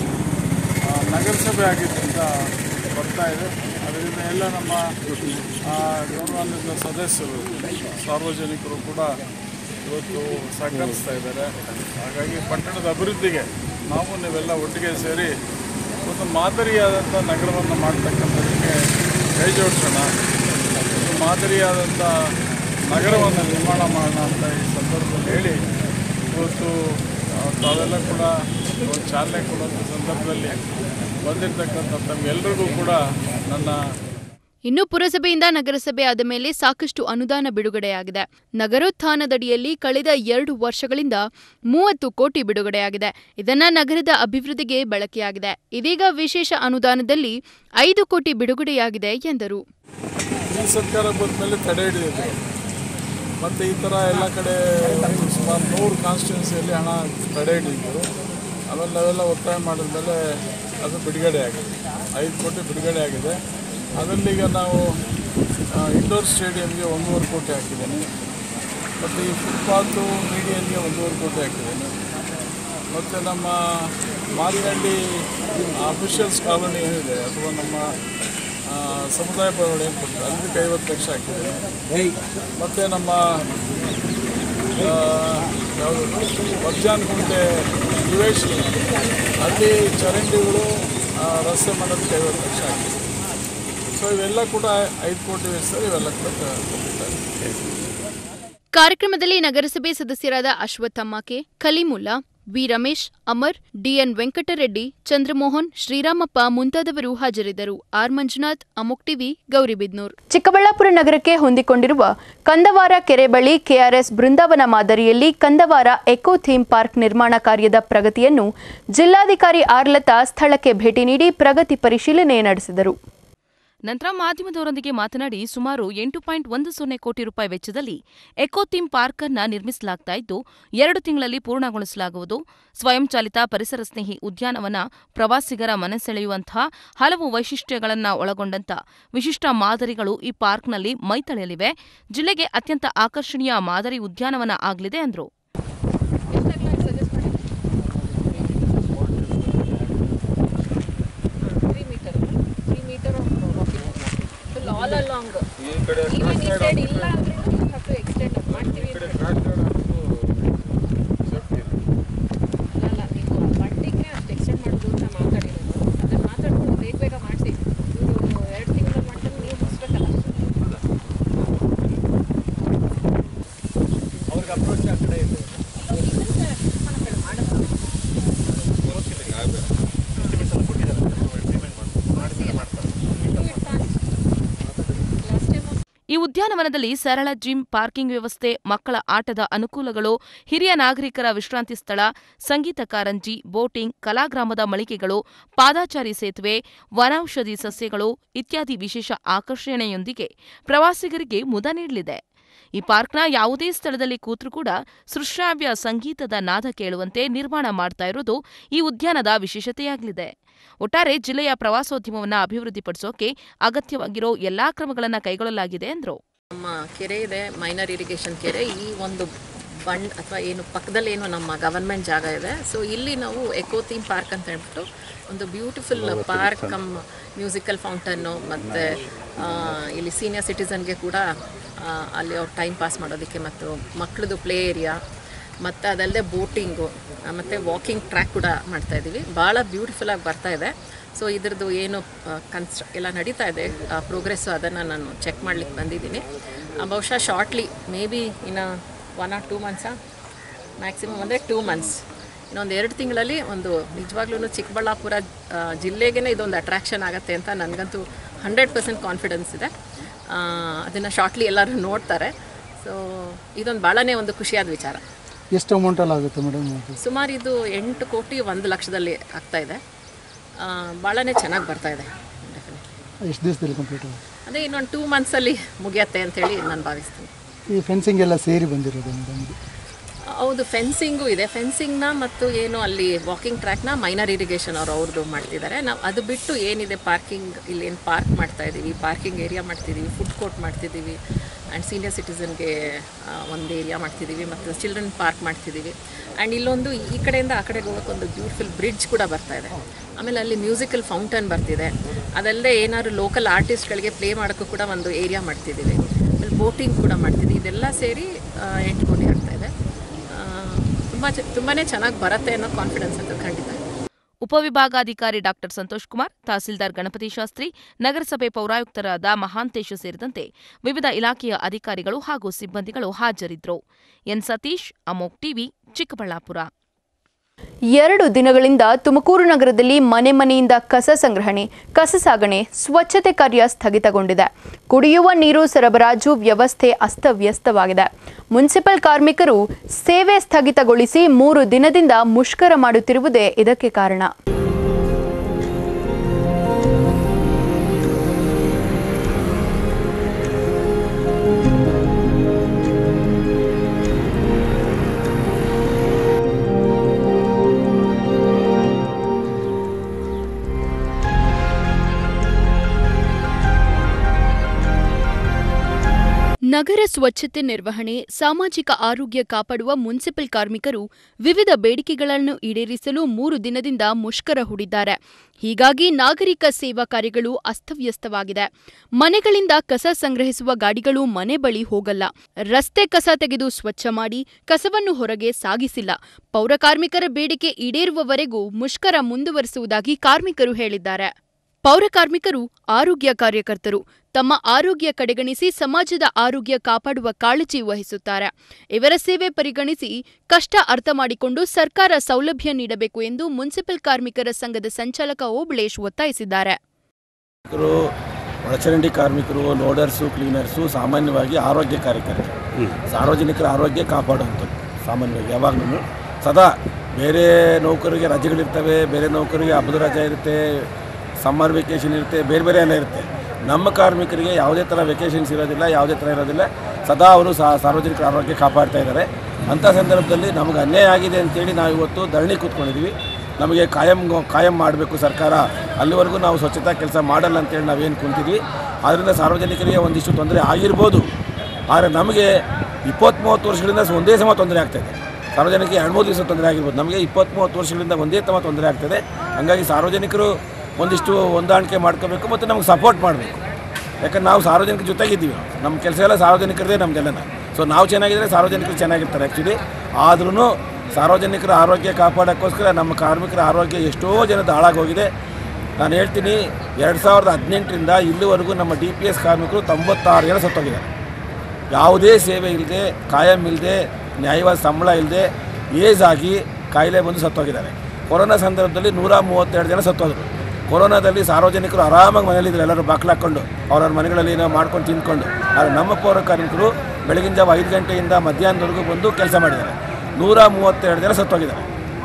ಆ, ನಗರಸಭೆ ಆಗಿದ್ದರಿಂದ ಬರ್ತಾ ಇದೆ ಅದರಿಂದ ಎಲ್ಲ ನಮ್ಮ ಆ, ಗೌರವಾನ್ವಿತ ಸದಸ್ಯರು ಸಾರ್ವಜನಿಕರು ಕೂಡ ಇವತ್ತು ಸಹಕರಿಸ್ತಾ ಇದ್ದಾರೆ ಹಾಗಾಗಿ ಪಟ್ಟಣದ ಅಭಿವೃದ್ಧಿಗೆ ನಾವು ನೀವೆಲ್ಲ ಒಟ್ಟಿಗೆ ಸೇರಿ ಒಂದು ಮಾದರಿಯಾದಂಥ ನಗರವನ್ನು ಮಾಡ್ತಕ್ಕಂಥದ್ದಕ್ಕೆ ಕೈ ಜೋಡಿಸೋಣ ಒಂದು ಮಾದರಿಯಾದಂಥ ನಗರವನ್ನು ನಿರ್ಮಾಣ ಮಾಡೋಣ ಅಂತ ಈ ಸಂದರ್ಭದಲ್ಲಿ ಹೇಳಿ ಇವತ್ತು ಆ, ತಾವೆಲ್ಲ ಕೂಡ ಒಂದು ಚಾಲನೆ ಕೊಡುವಂಥ ಸಂದರ್ಭದಲ್ಲಿ ಬಂದಿರತಕ್ಕಂಥ ತಮ್ಗೆಲ್ರಿಗೂ ಕೂಡ ನನ್ನ ಇನ್ನು ಪುರಸಭೆಯಿಂದ ನಗರಸಭೆ ಆದ ಮೇಲೆ ಸಾಕಷ್ಟು ಅನುದಾನ ಬಿಡುಗಡೆಯಾಗಿದೆ ನಗರೋತ್ಥಾನದಡಿಯಲ್ಲಿ ಕಳೆದ ಎರಡು ವರ್ಷಗಳಿಂದ ಮೂವತ್ತು ಕೋಟಿ ಬಿಡುಗಡೆಯಾಗಿದೆ ಇದನ್ನ ನಗರದ ಅಭಿವೃದ್ಧಿಗೆ ಬಳಕೆಯಾಗಿದೆ ಇದೀಗ ವಿಶೇಷ ಅನುದಾನದಲ್ಲಿ ಐದು ಕೋಟಿ ಬಿಡುಗಡೆಯಾಗಿದೆ ಎಂದರು ಈ ಸರ್ಕಾರ ಬಂದ ಮೇಲೆ ತಡೆ ಹಿಡಿದಿದೆ ಮತ್ತು ಈ ಥರ ಎಲ್ಲ ಕಡೆ ಸುಮಾರು ನೂರು ಕಾನ್ಸ್ಟಿಟ್ಯೂನ್ಸಿಯಲ್ಲಿ ಹಣ ತಡೆ ಹಿಡಿದಿದ್ರು ಆಮೇಲೆ ನಾವೆಲ್ಲ ಒತ್ತಾಯ ಮಾಡಿದ ಮೇಲೆ ಅದು ಬಿಡುಗಡೆ ಆಗಿದೆ ಐದು ಕೋಟಿ ಬಿಡುಗಡೆ ಆಗಿದೆ ಅದರಲ್ಲಿ ಈಗ ನಾವು ಆ, ಇಂಡೋರ್ ಸ್ಟೇಡಿಯಂಗೆ ಒಂದೂವರೆ ಕೋಟಿ ಹಾಕಿದ್ದೇನೆ ಮತ್ತು ಈ ಫುಟ್ಪಾತು ಮೀಡಿಯನ್ಗೆ ಒಂದೂವರೆ ಕೋಟಿ ಹಾಕಿದ್ದೇನೆ ಮತ್ತು ನಮ್ಮ ಮಾರಿಗಂಡಿ ಅಫಿಷಿಯಲ್ಸ್ ಕಾಲೋನಿ ಏನಿದೆ ಅಥವಾ ನಮ್ಮ ಆ, ಸಮುದಾಯ ಭವನ ಏನು ಕೊಡ್ತಾರೆ ಅದಕ್ಕೆ ಐವತ್ತು ಲಕ್ಷ ಹಾಕಿದ್ದೇನೆ ಮತ್ತು ನಮ್ಮ ಆ, ಯಾವುದು ವರ್ಜಾನ್ ಕುಂಟೆ ನಿವೇಶಿ ಅಲ್ಲಿ ಚರಂಡಿಗಳು ಆ, ರಸ್ತೆ ಮಾಡೋದಕ್ಕೆ ಐವತ್ತು ಲಕ್ಷ ಹಾಕಿದೆ ಸೊ ಇವೆಲ್ಲ ಕೂಡ ಐದು ಕೋಟಿ ವೆಚ್ಚದಲ್ಲಿ ಇವೆಲ್ಲ ಕೂಡ ಕೊಟ್ಟಿದ್ದಾರೆ ಕಾರ್ಯಕ್ರಮದಲ್ಲಿ ನಗರಸಭೆ ಸದಸ್ಯರಾದ Ashwathamma K Khaleemulla V Ramesh Amar D N Venkatareddy Chandramohan Sriramappa ಮುಂತಾದವರು ಹಾಜರಿದ್ದರು ಆರ್ ಮಂಜುನಾಥ್ ಅಮೋಕ್ ಟಿವಿ ಗೌರಿಬಿದ್ನೂರ್ ಚಿಕ್ಕಬಳ್ಳಾಪುರ ನಗರಕ್ಕೆ ಹೊಂದಿಕೊಂಡಿರುವ ಕಂದವಾರ ಕೆರೆ ಬಳಿ ಕೆಆರ್ಎಸ್ ಬೃಂದಾವನ ಮಾದರಿಯಲ್ಲಿ ಕಂದವಾರ ಎಕೋ ಥೀಮ್ ಪಾರ್ಕ್ ನಿರ್ಮಾಣ ಕಾರ್ಯದ ಪ್ರಗತಿಯನ್ನು ಜಿಲ್ಲಾಧಿಕಾರಿ ಆರ್ಲತಾ ಸ್ಥಳಕ್ಕೆ ಭೇಟಿ ನೀಡಿ ಪ್ರಗತಿ ಪರಿಶೀಲನೆ ನಡೆಸಿದರು ನಂತರ ಮಾಧ್ಯಮದವರೊಂದಿಗೆ ಮಾತನಾಡಿ ಸುಮಾರು ಎಂಟು ಪಾಯಿಂಟ್ ಒಂದು ಸೊನ್ನೆ ಕೋಟಿ ರೂಪಾಯಿ ವೆಚ್ಚದಲ್ಲಿ ಎಕೋ ಥೀಮ್ ಪಾರ್ಕ್ ಅನ್ನ ನಿರ್ಮಿಸಲಾಗ್ತಾ ಇದ್ದು ಎರಡು ತಿಂಗಳಲ್ಲಿ ಪೂರ್ಣಗೊಳಿಸಲಾಗುವುದು ಸ್ವಯಂಚಾಲಿತ ಪರಿಸರ ಸ್ನೇಹಿ ಉದ್ಯಾನವನ ಪ್ರವಾಸಿಗರ ಮನಸೆಳೆಯುವಂತಹ ಹಲವು ವೈಶಿಷ್ಟ್ಯಗಳನ್ನ ಒಳಗೊಂಡಂತ ವಿಶಿಷ್ಟ ಮಾದರಿಗಳು ಈ ಪಾರ್ಕ್ನಲ್ಲಿ ಮೈತಳೆಯಲಿವೆ ಜಿಲ್ಲೆಗೆ ಅತ್ಯಂತ ಆಕರ್ಷಣೀಯ ಮಾದರಿ ಉದ್ಯಾನವನ ಆಗಲಿದೆ ಎಂದರು three meter, three meter of walking, full all along. Even ಈ side ಇಲ್ಲ ಅಂದ್ರೆ you have to extend up ಮಾಡ್ತೀವಿ ಅಂತ ಅಲ್ಲ ನೀವು ಬಂಡಿಗೆ ಅಷ್ಟು ಎಕ್ಸ್ಟೆಂಡ್ ಮಾಡೋದು ಅಂತ ಮಾತಾಡಿರೋದು ಅದನ್ನ ಮಾತಾಡ್ಕೊಂಡು ಬೇಗ ಬೇಗ ಮಾಡಿಸಿ ಇವರು ಎರಡು ತಿಂಗಳ ಮಾಡ್ಕೊಂಡು ನೀವು ಮುಗಿಸ್ಬೇಕಲ್ಲ ಅವ್ರಿಗೆ ಅಪ್ರೋಚ್ ಆ ಕಡೆ ಇದೆ ಈ ಉದ್ಯಾನವನದಲ್ಲಿ ಸರಳ ಜಿಮ್ ಪಾರ್ಕಿಂಗ್ ವ್ಯವಸ್ಥೆ ಮಕ್ಕಳ ಆಟದ ಅನುಕೂಲಗಳು ಹಿರಿಯ ನಾಗರಿಕರ ವಿಶ್ರಾಂತಿ ಸ್ಥಳ ಸಂಗೀತ ಕಾರಂಜಿ ಬೋಟಿಂಗ್ ಕಲಾಗ್ರಾಮದ ಮಳಿಗೆಗಳು ಪಾದಾಚಾರಿ ಸೇತುವೆ ವನೌಷಧಿ ಸಸ್ಯಗಳು ಇತ್ಯಾದಿ ವಿಶೇಷ ಆಕರ್ಷಣೆಯೊಂದಿಗೆ ಪ್ರವಾಸಿಗರಿಗೆ ಮುದ ನೀಡಲಿದೆ ಈ ಪಾರ್ಕ್ನ ಯಾವುದೇ ಸ್ಥಳದಲ್ಲಿ ಕೂತ್ರೂ ಕೂಡ ಸೃಶ್ರಾವ್ಯ ಸಂಗೀತದ ನಾದ ಕೇಳುವಂತೆ ನಿರ್ಮಾಣ ಮಾಡ್ತಾ ಇರೋದು ಈ ಉದ್ಯಾನದ ವಿಶೇಷತೆಯಾಗಲಿದೆ ಒಟ್ಟಾರೆ ಜಿಲ್ಲೆಯ ಪ್ರವಾಸೋದ್ಯಮವನ್ನು ಅಭಿವೃದ್ಧಿಪಡಿಸೋಕೆ ಅಗತ್ಯವಾಗಿರೋ ಎಲ್ಲಾ ಕ್ರಮಗಳನ್ನು ಕೈಗೊಳ್ಳಲಾಗಿದೆ ಎಂದರು ನಮ್ಮ ಕೆರೆ ಇದೆ ಮೈನರ್ ಇರಿಗೇಷನ್ ಕೆರೆ ಈ ಒಂದು ಬಂಡ್ ಅಥವಾ ಏನು ಪಕ್ಕದಲ್ಲಿ ಏನು ನಮ್ಮ ಗವರ್ಮೆಂಟ್ ಜಾಗ ಇದೆ ಸೊ ಇಲ್ಲಿ ನಾವು ಎಕೋ ಥೀಮ್ ಪಾರ್ಕ್ ಅಂತ ಹೇಳ್ಬಿಟ್ಟು ಒಂದು beautiful park cum musical fountain ಮತ್ತು ಇಲ್ಲಿ ಸೀನಿಯರ್ ಸಿಟಿಸನ್ಗೆ ಕೂಡ ಆ, ಅಲ್ಲಿ ಅವ್ರು ಟೈಮ್ ಪಾಸ್ ಮಾಡೋದಕ್ಕೆ ಮತ್ತು ಮಕ್ಕಳದು ಪ್ಲೇ ಏರಿಯಾ ಮತ್ತು ಅದಲ್ಲದೆ ಬೋಟಿಂಗು ಮತ್ತು ವಾಕಿಂಗ್ ಟ್ರ್ಯಾಕ್ ಕೂಡ ಮಾಡ್ತಾ ಇದ್ದೀವಿ ಭಾಳ ಬ್ಯೂಟಿಫುಲ್ಲಾಗಿ ಬರ್ತಾ ಇದೆ ಸೊ ಇದ್ರದ್ದು ಏನು ಕನ್ಸ್ಟ್ರ ಎಲ್ಲ ನಡೀತಾ ಇದೆ ಪ್ರೋಗ್ರೆಸ್ಸು ಅದನ್ನು ನಾನು ಚೆಕ್ ಮಾಡ್ಲಿಕ್ಕೆ ಬಂದಿದ್ದೀನಿ ಆ, ಬಹುಶಃ ಶಾರ್ಟ್ಲಿ ಮೇ ಬಿ ಇನ್ನು ಒನ್ ಆರ್ ಟೂ ಮಂತ್ಸಾ ಮ್ಯಾಕ್ಸಿಮಮ್ ಅಂದರೆ ಟೂ ಮಂತ್ಸ್ ಇನ್ನೊಂದು ಎರಡು ತಿಂಗಳಲ್ಲಿ ಒಂದು ನಿಜವಾಗ್ಲೂ ಚಿಕ್ಕಬಳ್ಳಾಪುರ ಆ, ಜಿಲ್ಲೆಗೇ ಇದೊಂದು ಅಟ್ರಾಕ್ಷನ್ ಆಗುತ್ತೆ ಅಂತ ನನಗಂತೂ ಹಂಡ್ರೆಡ್ ಪರ್ಸೆಂಟ್ ಕಾನ್ಫಿಡೆನ್ಸ್ ಇದೆ ಅದನ್ನು ಶಾರ್ಟ್ಲಿ ಎಲ್ಲರೂ ನೋಡ್ತಾರೆ ಸೊ ಇದೊಂದು ಭಾಳನೇ ಒಂದು ಖುಷಿಯಾದ ವಿಚಾರ ಎಷ್ಟು ಅಮೌಂಟಲ್ಲಿ ಆಗುತ್ತೆ ಮೇಡಮ್ ಅದು ಸುಮಾರು ಇದು ಎಂಟು ಕೋಟಿ ಒಂದು ಲಕ್ಷದಲ್ಲಿ ಆಗ್ತಾ ಇದೆ ಭಾಳನೇ ಚೆನ್ನಾಗಿ ಬರ್ತಾ ಇದೆ ಎಷ್ಟು ದಿವಸದಲ್ಲಿ ಕಂಪ್ಲೀಟ್ ಆಗುತ್ತೆ ಅದೇ ಇನ್ನೊಂದು ಟೂ ಮಂತ್ಸಲ್ಲಿ ಮುಗಿಯತ್ತೆ ಅಂತೇಳಿ ನಾನು ಭಾವಿಸ್ತೀನಿ ಈ ಫೆನ್ಸಿಂಗ್ ಎಲ್ಲ ಸೇರಿ ಬಂದಿರೋದು ಮೇಡಮ್ ಹೌದು ಫೆನ್ಸಿಂಗು ಇದೆ ಫೆನ್ಸಿಂಗ್ನ ಮತ್ತು ಏನು ಅಲ್ಲಿ ವಾಕಿಂಗ್ ಟ್ರ್ಯಾಕ್ನ ಮೈನರ್ ಇರಿಗೇಷನ್ ಅವರು ಅವ್ರದ್ದು ಮಾಡ್ತಿದ್ದಾರೆ ನಾವು ಅದು ಬಿಟ್ಟು ಏನಿದೆ ಪಾರ್ಕಿಂಗ್ ಇಲ್ಲಿ ಏನು ಪಾರ್ಕ್ ಮಾಡ್ತಾ ಇದ್ದೀವಿ ಪಾರ್ಕಿಂಗ್ ಏರಿಯಾ ಮಾಡ್ತಿದ್ದೀವಿ ಫುಡ್ ಕೋರ್ಟ್ ಮಾಡ್ತಿದ್ದೀವಿ ಆ್ಯಂಡ್ ಸೀನಿಯರ್ ಸಿಟಿಸನ್ಗೆ ಒಂದು ಏರಿಯಾ ಮಾಡ್ತಿದ್ದೀವಿ ಮತ್ತು ಚಿಲ್ಡ್ರನ್ ಪಾರ್ಕ್ ಮಾಡ್ತಿದ್ದೀವಿ ಆ್ಯಂಡ್ ಇಲ್ಲೊಂದು ಈ ಕಡೆಯಿಂದ ಆ ಕಡೆಗೆ ಹೋಗೋಕೆ ಒಂದು ಬ್ಯೂಟಿಫುಲ್ ಬ್ರಿಡ್ಜ್ ಕೂಡ ಬರ್ತಾ ಇದೆ ಆಮೇಲೆ ಅಲ್ಲಿ ಮ್ಯೂಸಿಕಲ್ ಫೌಂಟನ್ ಬರ್ತಿದೆ ಅದಲ್ಲದೆ ಏನಾದ್ರು ಲೋಕಲ್ ಆರ್ಟಿಸ್ಟ್ಗಳಿಗೆ ಪ್ಲೇ ಮಾಡೋಕ್ಕೂ ಕೂಡ ಒಂದು ಏರಿಯಾ ಮಾಡ್ತಿದ್ದೀವಿ ಆಮೇಲೆ ಬೋಟಿಂಗ್ ಕೂಡ ಮಾಡ್ತಿದ್ದೀವಿ ಇದೆಲ್ಲ ಸೇರಿ ಆ, ಎಂಟು ಕೋಟಿ ಆಗ್ತಾ ಇದೆ ತುಂಬ ತುಂಬಾ ಚೆನ್ನಾಗಿ ಬರುತ್ತೆ ಅನ್ನೋ ಕಾನ್ಫಿಡೆನ್ಸ್ ಅಂತೂ ಖಂಡಿತ ಇದೆ. ಉಪವಿಭಾಗಾಧಿಕಾರಿ ಡಾಕ್ಟರ್ ಸಂತೋಷ್ ಕುಮಾರ್ ತಹಸೀಲ್ದಾರ್ ಗಣಪತಿ ಶಾಸ್ತ್ರಿ ನಗರಸಭೆ ಪೌರಾಯುಕ್ತರಾದ ಮಹಾಂತೇಶ್ ಸೇರಿದಂತೆ ವಿವಿಧ ಇಲಾಖೆಯ ಅಧಿಕಾರಿಗಳು ಹಾಗೂ ಸಿಬ್ಬಂದಿಗಳು ಹಾಜರಿದ್ದರು ಎನ್ ಸತೀಶ್ ಅಮೋಕ್ ಟಿವಿ ಚಿಕ್ಕಬಳ್ಳಾಪುರ ಎರಡು ದಿನಗಳಿಂದ ತುಮಕೂರು ನಗರದಲ್ಲಿ ಮನೆ ಮನೆಯಿಂದ ಕಸ ಸಂಗ್ರಹಣೆ ಕಸ ಸಾಗಣೆ ಸ್ವಚ್ಛತೆ ಕಾರ್ಯ ಸ್ಥಗಿತಗೊಂಡಿದೆ ಕುಡಿಯುವ ನೀರು ಸರಬರಾಜು ವ್ಯವಸ್ಥೆ ಅಸ್ತವ್ಯಸ್ತವಾಗಿದೆ ಮುನ್ಸಿಪಲ್ ಕಾರ್ಮಿಕರು ಸೇವೆ ಸ್ಥಗಿತಗೊಳಿಸಿ ಮೂರು ದಿನದಿಂದ ಮುಷ್ಕರ ಮಾಡುತ್ತಿರುವುದೇ ಇದಕ್ಕೆ ಕಾರಣ ನಗರ ಸ್ವಚ್ಛತೆ ನಿರ್ವಹಣೆ ಸಾಮಾಜಿಕ ಆರೋಗ್ಯ ಕಾಪಾಡುವ ಮುನ್ಸಿಪಲ್ ಕಾರ್ಮಿಕರು ವಿವಿಧ ಬೇಡಿಕೆಗಳನ್ನು ಈಡೇರಿಸಲು ಮೂರು ದಿನದಿಂದ ಮುಷ್ಕರ ಹೂಡಿದ್ದಾರೆ ಹೀಗಾಗಿ ನಾಗರಿಕ ಸೇವಾ ಕಾರ್ಯಗಳು ಅಸ್ತವ್ಯಸ್ತವಾಗಿದೆ ಮನೆಗಳಿಂದ ಕಸ ಸಂಗ್ರಹಿಸುವ ಗಾಡಿಗಳು ಮನೆ ಬಳಿ ಹೋಗಲ್ಲ ರಸ್ತೆ ಕಸ ತೆಗೆದು ಸ್ವಚ್ಛ ಮಾಡಿ ಕಸವನ್ನು ಹೊರಗೆ ಸಾಗಿಸಿಲ್ಲ ಪೌರ ಕಾರ್ಮಿಕರ ಬೇಡಿಕೆ ಈಡೇರುವವರೆಗೂ ಮುಷ್ಕರ ಮುಂದುವರಿಸುವುದಾಗಿ ಕಾರ್ಮಿಕರು ಹೇಳಿದ್ದಾರೆ ಪೌರ ಕಾರ್ಮಿಕರು ಆರೋಗ್ಯ ಕಾರ್ಯಕರ್ತರು ತಮ್ಮ ಆರೋಗ್ಯ ಕಡೆಗಣಿಸಿ ಸಮಾಜದ ಆರೋಗ್ಯ ಕಾಪಾಡುವ ಕಾಳಜಿ ವಹಿಸುತ್ತಾರೆ ಇವರ ಸೇವೆ ಪರಿಗಣಿಸಿ ಕಷ್ಟ ಅರ್ಥ ಮಾಡಿಕೊಂಡು ಸರ್ಕಾರ ಸೌಲಭ್ಯ ನೀಡಬೇಕು ಎಂದು ಮುನ್ಸಿಪಲ್ ಕಾರ್ಮಿಕರ ಸಂಘದ ಸಂಚಾಲಕ ಓಬಳೇಶ್ ಒತ್ತಾಯಿಸಿದ್ದಾರೆ ಕಾರ್ಮಿಕರು ಒಳಚರಂಡಿ ಕಾರ್ಮಿಕರು ಲೋಡರ್ಸು ಕ್ಲೀನರ್ಸು ಸಾಮಾನ್ಯವಾಗಿ ಆರೋಗ್ಯ ಕಾರ್ಯಕರ್ತರು ಸಾರ್ವಜನಿಕರ ಆರೋಗ್ಯ ಕಾಪಾಡುವಂಥದ್ದು ಸಾಮಾನ್ಯವಾಗಿ ಯಾವಾಗಲೂ ಸದಾ ಬೇರೆ ನೌಕರಿಗೆ ರಜೆಗಳಿರ್ತವೆ ಬೇರೆ ನೌಕರಿಗೆ ಹಬ್ಬದ ರಜೆ ಇರುತ್ತೆ ಸಮ್ಮರ್ ವೆಕೇಷನ್ ಇರುತ್ತೆ ಬೇರೆ ಬೇರೆ ಎಲ್ಲ ಇರುತ್ತೆ ನಮ್ಮ ಕಾರ್ಮಿಕರಿಗೆ ಯಾವುದೇ ಥರ ವೆಕೇಷನ್ಸ್ ಇರೋದಿಲ್ಲ ಯಾವುದೇ ಥರ ಇರೋದಿಲ್ಲ ಸದಾ ಅವರು ಸಾರ್ವಜನಿಕರ ಆರೋಗ್ಯ ಕಾಪಾಡ್ತಾ ಇದ್ದಾರೆ ಅಂಥ ಸಂದರ್ಭದಲ್ಲಿ ನಮಗೆ ಅನ್ಯಾಯ ಆಗಿದೆ ಅಂತೇಳಿ ನಾವು ಇವತ್ತು ಧರಣಿ ಕೂತ್ಕೊಂಡಿದ್ದೀವಿ ನಮಗೆ ಕಾಯಂ ಕಾಯಂ ಮಾಡಬೇಕು ಸರ್ಕಾರ ಅಲ್ಲಿವರೆಗೂ ನಾವು ಸ್ವಚ್ಛತಾ ಕೆಲಸ ಮಾಡಲ್ಲ ಅಂತೇಳಿ ನಾವೇನು ಕುಂತಿದ್ವಿ ಆದ್ದರಿಂದ ಸಾರ್ವಜನಿಕರಿಗೆ ಒಂದಿಷ್ಟು ತೊಂದರೆ ಆಗಿರ್ಬೋದು ಆದರೆ ನಮಗೆ ಇಪ್ಪತ್ತ್ಮೂವತ್ತು ವರ್ಷಗಳಿಂದ ಸ- ಒಂದೇ ಸಮ ತೊಂದರೆ ಆಗ್ತಾಯಿದೆ ಸಾರ್ವಜನಿಕರಿಗೆ ಎರಡು ಮೂರು ದಿವಸ ತೊಂದರೆ ಆಗಿರ್ಬೋದು ನಮಗೆ ಇಪ್ಪತ್ತ್ಮೂವತ್ತು ವರ್ಷಗಳಿಂದ ಒಂದೇ ಸಮ ತೊಂದರೆ ಆಗ್ತದೆ ಹಾಗಾಗಿ ಸಾರ್ವಜನಿಕರು ಒಂದಿಷ್ಟು ಹೊಂದಾಣಿಕೆ ಮಾಡ್ಕೋಬೇಕು ಮತ್ತು ನಮಗೆ ಸಪೋರ್ಟ್ ಮಾಡಬೇಕು ಯಾಕಂದ್ರೆ ನಾವು ಸಾರ್ವಜನಿಕರ ಜೊತೆಗಿದ್ದೀವಿ ನಮ್ಮ ಕೆಲಸ ಎಲ್ಲ ಸಾರ್ವಜನಿಕರದೇ ನಮ್ಮದೆಲ್ಲನ ಸೊ ನಾವು ಚೆನ್ನಾಗಿದ್ದರೆ ಸಾರ್ವಜನಿಕರು ಚೆನ್ನಾಗಿರ್ತಾರೆ ಆ್ಯಕ್ಚುಲಿ ಆದ್ರೂ ಸಾರ್ವಜನಿಕರ ಆರೋಗ್ಯ ಕಾಪಾಡೋಕ್ಕೋಸ್ಕರ ನಮ್ಮ ಕಾರ್ಮಿಕರ ಆರೋಗ್ಯ ಎಷ್ಟೋ ಜನದ ಹಾಳಾಗೋಗಿದೆ ನಾನು ಹೇಳ್ತೀನಿ ಎರಡು ಸಾವಿರದ ಹದಿನೆಂಟರಿಂದ ಇಲ್ಲಿವರೆಗೂ ನಮ್ಮ ಡಿ ಪಿ ಎಸ್ ಕಾರ್ಮಿಕರು ತೊಂಬತ್ತಾರು ಜನ ಸತ್ತೋಗಿದ್ದಾರೆ ಯಾವುದೇ ಸೇವೆ ಇಲ್ಲದೆ ಕಾಯಂ ಇಲ್ಲದೆ ನ್ಯಾಯವಾದ ಸಂಬಳ ಇಲ್ಲದೆ ಏಜ್ ಆಗಿ ಕಾಯಿಲೆ ಬಂದು ಸತ್ತೋಗಿದ್ದಾರೆ ಕೊರೋನಾ ಸಂದರ್ಭದಲ್ಲಿ ನೂರ ಮೂವತ್ತೆರಡು ಜನ ಸತ್ತೋದ್ರು ಕೊರೋನಾದಲ್ಲಿ ಸಾರ್ವಜನಿಕರು ಆರಾಮಾಗಿ ಮನೇಲಿದ್ರು ಎಲ್ಲರೂ ಬಾಕ್ಲು ಹಾಕ್ಕೊಂಡು ಅವ್ರವ್ರ ಮನೆಗಳಲ್ಲಿ ಏನೋ ಮಾಡ್ಕೊಂಡು ತಿಂದ್ಕೊಂಡು ಆದರೆ ನಮ್ಮ ಪೌರ ಕಾರ್ಮಿಕರು ಬೆಳಗಿನ ಜಾವ ಐದು ಗಂಟೆಯಿಂದ ಮಧ್ಯಾಹ್ನದವರೆಗೂ ಬಂದು ಕೆಲಸ ಮಾಡಿದ್ದಾರೆ ನೂರ ಮೂವತ್ತೆರಡು ಜನ ಸತ್ತೋಗಿದ್ದಾರೆ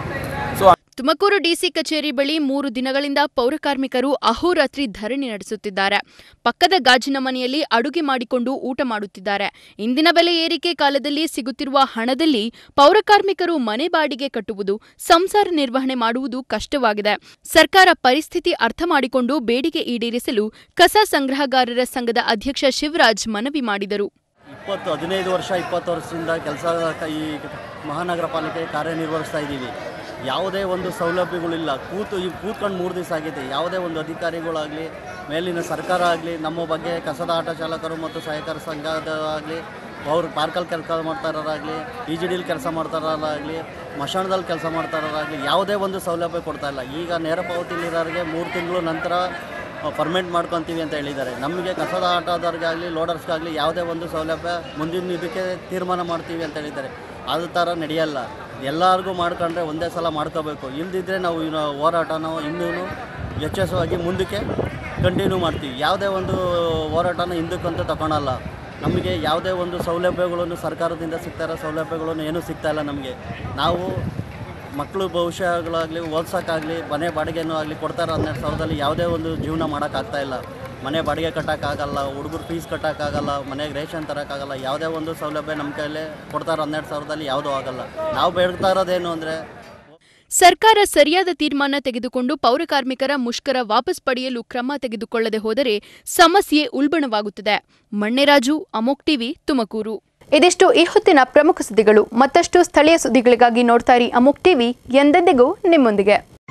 ಸೊ ತುಮಕೂರು ಡಿಸಿ ಕಚೇರಿ ಬಳಿ ಮೂರು ದಿನಗಳಿಂದ ಪೌರ ಕಾರ್ಮಿಕರು ಅಹೋರಾತ್ರಿ ಧರಣಿ ನಡೆಸುತ್ತಿದ್ದಾರೆ ಪಕ್ಕದ ಗಾಜಿನ ಮನೆಯಲ್ಲಿ ಅಡುಗೆ ಮಾಡಿಕೊಂಡು ಊಟ ಮಾಡುತ್ತಿದ್ದಾರೆ ಇಂದಿನ ಬೆಲೆ ಏರಿಕೆ ಕಾಲದಲ್ಲಿ ಸಿಗುತ್ತಿರುವ ಹಣದಲ್ಲಿ ಪೌರ ಕಾರ್ಮಿಕರು ಮನೆ ಬಾಡಿಗೆ ಕಟ್ಟುವುದು ಸಂಸಾರ ನಿರ್ವಹಣೆ ಮಾಡುವುದು ಕಷ್ಟವಾಗಿದೆ ಸರ್ಕಾರ ಪರಿಸ್ಥಿತಿ ಅರ್ಥ ಮಾಡಿಕೊಂಡು ಬೇಡಿಕೆ ಈಡೇರಿಸಲು ಕಸ ಸಂಗ್ರಹಗಾರರ ಸಂಘದ ಅಧ್ಯಕ್ಷ ಶಿವರಾಜ್ ಮನವಿ ಮಾಡಿದರು ಇಪ್ಪತ್ತು ಹದಿನೈದು ವರ್ಷ ಇಪ್ಪತ್ತು ವರ್ಷದಿಂದ ಕೆಲಸ ಈ ಮಹಾನಗರ ಪಾಲಿಕೆ ಕಾರ್ಯನಿರ್ವಹಿಸ್ತಾ ಇದ್ದೀವಿ ಯಾವುದೇ ಒಂದು ಸೌಲಭ್ಯಗಳಿಲ್ಲ ಕೂತು ಈ ಕೂತ್ಕೊಂಡು ಮೂರು ದಿವಸ ಆಗಿದೆ ಯಾವುದೇ ಒಂದು ಅಧಿಕಾರಿಗಳಾಗಲಿ ಮೇಲಿನ ಸರ್ಕಾರ ಆಗಲಿ ನಮ್ಮ ಬಗ್ಗೆ ಕಸದ ಆಟ ಚಾಲಕರು ಮತ್ತು ಸಹಕಾರ ಸಂಘದ ಆಗಲಿ ಅವ್ರು ಪಾರ್ಕಲ್ಲಿ ಕೆಲಸ ಮಾಡ್ತಾರಾಗಲಿ ಇ ಜಿ ಡಿಲಿ ಕೆಲಸ ಮಾಡ್ತಾರಾಗಲಿ ಮಶಾಣದಲ್ಲಿ ಕೆಲಸ ಮಾಡ್ತಾರಾಗಲಿ ಯಾವುದೇ ಒಂದು ಸೌಲಭ್ಯ ಕೊಡ್ತಾ ಇಲ್ಲ ಈಗ ನೇರ ಪಾವತಿಲಿರೋರಿಗೆ ಮೂರು ತಿಂಗಳು ನಂತರ ಪರ್ಮೆಂಟ್ ಮಾಡ್ಕೊತೀವಿ ಅಂತ ಹೇಳಿದ್ದಾರೆ ನಮಗೆ ಕಸದ ಆಟೋದವ್ರಿಗಾಗಲಿ ಲೋಡರ್ಸ್ಗಾಗಲಿ ಯಾವುದೇ ಒಂದು ಸೌಲಭ್ಯ ಮುಂದಿನ ಇದಕ್ಕೆ ತೀರ್ಮಾನ ಮಾಡ್ತೀವಿ ಅಂತ ಹೇಳಿದ್ದಾರೆ ಅದು ಥರ ನಡೆಯಲ್ಲ ಎಲ್ಲರಿಗೂ ಮಾಡ್ಕೊಂಡ್ರೆ ಒಂದೇ ಸಲ ಮಾಡ್ಕೋಬೇಕು ಇಲ್ದಿದ್ರೆ ನಾವು ಇನ್ನು ಹೋರಾಟನ ಇನ್ನೂ ಯಶಸ್ವಾಗಿ ಮುಂದಕ್ಕೆ ಕಂಟಿನ್ಯೂ ಮಾಡ್ತೀವಿ ಯಾವುದೇ ಒಂದು ಹೋರಾಟನ ಹಿಂದಕ್ಕಂತೂ ತಗೊಳಲ್ಲ ನಮಗೆ ಯಾವುದೇ ಒಂದು ಸೌಲಭ್ಯಗಳನ್ನು ಸರ್ಕಾರದಿಂದ ಸಿಗ್ತಾ ಇರೋ ಸೌಲಭ್ಯಗಳನ್ನು ಏನೂ ಸಿಗ್ತಾ ಇಲ್ಲ ನಮಗೆ ನಾವು ಮಕ್ಕಳು ಭವಿಷ್ಯಗಳಾಗಲಿ ಓದ್ಸೋಕ್ಕಾಗಲಿ ಮನೆ ಬಾಡಿಗೆನೂ ಆಗಲಿ ಕೊಡ್ತಾರೆ ಹನ್ನೆರಡು ಸಾವಿರದಲ್ಲಿ ಯಾವುದೇ ಒಂದು ಜೀವನ ಮಾಡೋಕ್ಕಾಗ್ತಾ ಇಲ್ಲ ಮನೆ ಬಾಡಿಗೆ ಕಟ್ಟೋಕ್ಕಾಗಲ್ಲ ಹುಡುಗರು ಫೀಸ್ ಕಟ್ಟೋಕ್ಕಾಗಲ್ಲ ಮನೆಗೆ ರೇಷನ್ ತರೋಕ್ಕಾಗಲ್ಲ ಯಾವುದೇ ಒಂದು ಸೌಲಭ್ಯ ನಮ್ಮ ಕೈಲೇ ಕೊಡ್ತಾರೆ ಹನ್ನೆರಡು ಸಾವಿರದಲ್ಲಿ ಯಾವುದೂ ಆಗಲ್ಲ ನಾವು ಬೇಡ್ತಾ ಇರೋದೇನು ಅಂದರೆ ಸರ್ಕಾರ ಸರಿಯಾದ ತೀರ್ಮಾನ ತೆಗೆದುಕೊಂಡು ಪೌರಕಾರ್ಮಿಕರ ಮುಷ್ಕರ ವಾಪಸ್ ಪಡೆಯಲು ಕ್ರಮ ತೆಗೆದುಕೊಳ್ಳದೆ ಹೋದರೆ ಸಮಸ್ಯೆ ಉಲ್ಬಣವಾಗುತ್ತದೆ ಮಣ್ಣೆರಾಜು ಅಮೋಕ್ ಟಿವಿ ತುಮಕೂರು ಇದಿಷ್ಟು ಈ ಹೊತ್ತಿನ ಪ್ರಮುಖ ಸುದ್ದಿಗಳು ಮತ್ತಷ್ಟು ಸ್ಥಳೀಯ ಸುದ್ದಿಗಳಿಗಾಗಿ ನೋಡ್ತಾ ಇರಿ ಅಮೋಕ್ ಟಿವಿ ಎಂದೆಂದಿಗೂ ನಿಮ್ಮೊಂದಿಗೆ